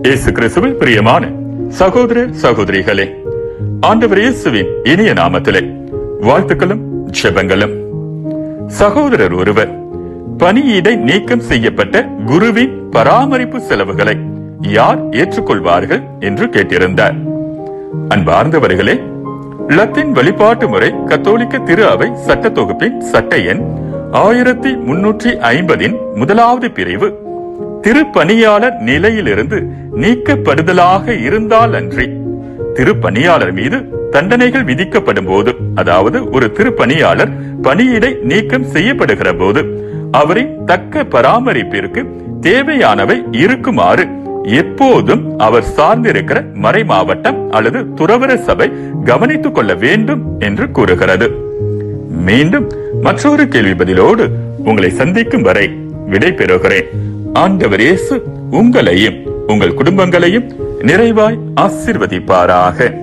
இயேசு கிறிஸ்துவில் பிரியமான சகோதர சகோதரிகளே ஆண்டவர் இயேசுவின் இனிய நாமத்திலே வாழ்த்துக்களும் ஜெபங்களும் சகோதரர் ஒருவர் பணியிடை நீக்கம் செய்யப்பட்ட குருவின் பராமரிப்பு செலவுகளை யார் ஏற்றுக்கொள்வார்கள் என்று கேட்டிருந்தார் அன்பார்ந்தவர்களே லத்தீன் வழிபாட்டு முறை கத்தோலிக்க திரு அவை சட்ட தொகுப்பின் சட்ட எண் ஆயிரத்தி முன்னூற்றி ஐம்பதின் முதலாவது பிரிவு திருப்பணியாளர் நிலையிலிருந்து நீக்கப்படுதலாக இருந்தால் அன்றி திருப்பணியாளர் மீது தண்டனைகள் விதிக்கப்படும் போது அதாவது ஒரு திருப்பணியாளர் பணியிடை நீக்கம் செய்யப்படுகிற போது அவரின் தக்க பராமரிப்பிற்கு தேவையானவை இருக்குமாறு எப்போதும் அவர் சார்ந்திருக்கிற மறை மாவட்டம் அல்லது துறவர சபை கவனித்துக் கொள்ள வேண்டும் என்று கூறுகிறது மீண்டும் மற்றொரு கேள்வி பதிலோடு உங்களை சந்திக்கும் வரை விடை பெறுகிறேன் ஆண்டவர் இயேசு உங்களையும் உங்கள் குடும்பங்களையும் நிறைவாய் ஆசிர்வதிப்பாராக